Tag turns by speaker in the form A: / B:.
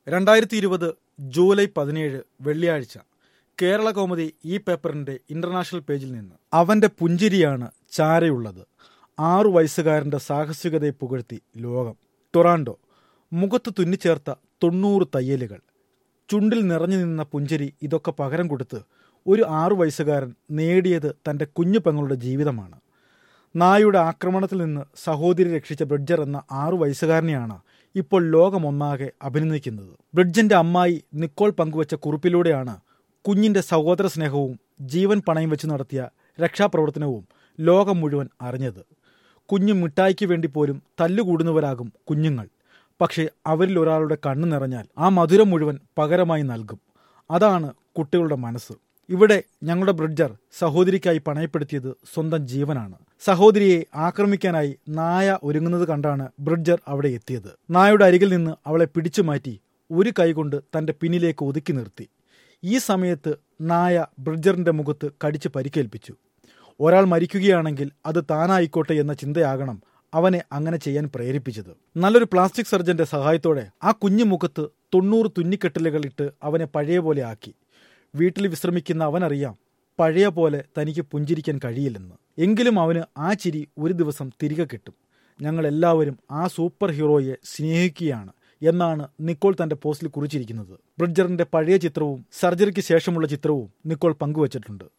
A: രണ്ടായിരത്തി ഇരുപത് ജൂലൈ പതിനേഴ് വെള്ളിയാഴ്ച കേരള കൗമുദി ഈ പേപ്പറിന്റെ ഇന്റർനാഷണൽ പേജിൽ നിന്ന് അവന്റെ പുഞ്ചിരിയാണ് ചാരയുള്ളത് ആറു വയസ്സുകാരന്റെ സാഹസികതയെ പുകഴ്ത്തി ലോകം ടൊറാൻഡോ മുഖത്ത് തുന്നിച്ചേർത്ത തൊണ്ണൂറ് തയ്യലുകൾ ചുണ്ടിൽ നിറഞ്ഞു നിന്ന പുഞ്ചിരി ഇതൊക്കെ പകരം കൊടുത്ത് ഒരു ആറു വയസ്സുകാരൻ നേടിയത് തന്റെ കുഞ്ഞു പെങ്ങളുടെ ജീവിതമാണ് നായയുടെ ആക്രമണത്തിൽ നിന്ന് സഹോദരി രക്ഷിച്ച ബ്രിഡ്ജർ എന്ന ആറു വയസ്സുകാരനെയാണ് ഇപ്പോൾ ലോകമൊന്നാകെ അഭിനന്ദിക്കുന്നത് ബ്രിഡ്ജിന്റെ അമ്മായി നിക്കോൾ പങ്കുവച്ച കുറിപ്പിലൂടെയാണ് കുഞ്ഞിന്റെ സഹോദര സ്നേഹവും ജീവൻ പണയം വെച്ച് നടത്തിയ രക്ഷാപ്രവർത്തനവും ലോകം മുഴുവൻ അറിഞ്ഞത് കുഞ്ഞു മിഠായിക്ക് വേണ്ടി പോലും തല്ലുകൂടുന്നവരാകും കുഞ്ഞുങ്ങൾ പക്ഷേ അവരിൽ ഒരാളുടെ കണ്ണു നിറഞ്ഞാൽ ആ മധുരം മുഴുവൻ പകരമായി നൽകും അതാണ് കുട്ടികളുടെ മനസ്സ് ഇവിടെ ഞങ്ങളുടെ ബ്രിഡ്ജർ സഹോദരിക്കായി പണയപ്പെടുത്തിയത് സ്വന്തം ജീവനാണ് സഹോദരിയെ ആക്രമിക്കാനായി നായ ഒരുങ്ങുന്നത് കണ്ടാണ് ബ്രിഡ്ജർ അവിടെ എത്തിയത് നായയുടെ അരികിൽ നിന്ന് അവളെ പിടിച്ചു മാറ്റി ഒരു കൈകൊണ്ട് തന്റെ പിന്നിലേക്ക് ഒതുക്കി നിർത്തി ഈ സമയത്ത് നായ ബ്രിഡ്ജറിന്റെ മുഖത്ത് കടിച്ച് പരിക്കേൽപ്പിച്ചു ഒരാൾ മരിക്കുകയാണെങ്കിൽ അത് താനായിക്കോട്ടെ എന്ന ചിന്തയാകണം അവനെ അങ്ങനെ ചെയ്യാൻ പ്രേരിപ്പിച്ചത് നല്ലൊരു പ്ലാസ്റ്റിക് സർജന്റെ സഹായത്തോടെ ആ കുഞ്ഞു മുഖത്ത് തൊണ്ണൂറ് തുന്നിക്കെട്ടലുകൾ ഇട്ട് അവനെ പഴയ പോലെ ആക്കി വീട്ടിൽ വിശ്രമിക്കുന്ന അവനറിയാം പഴയ പോലെ തനിക്ക് പുഞ്ചിരിക്കാൻ കഴിയില്ലെന്ന് എങ്കിലും അവന് ആ ചിരി ഒരു ദിവസം തിരികെ കിട്ടും ഞങ്ങൾ എല്ലാവരും ആ സൂപ്പർ ഹീറോയെ സ്നേഹിക്കുകയാണ് എന്നാണ് നിക്കോൾ തന്റെ പോസ്റ്റിൽ കുറിച്ചിരിക്കുന്നത് ബ്രിഡ്ജറിന്റെ പഴയ ചിത്രവും സർജറിക്ക് ശേഷമുള്ള ചിത്രവും നിക്കോൾ പങ്കുവച്ചിട്ടുണ്ട്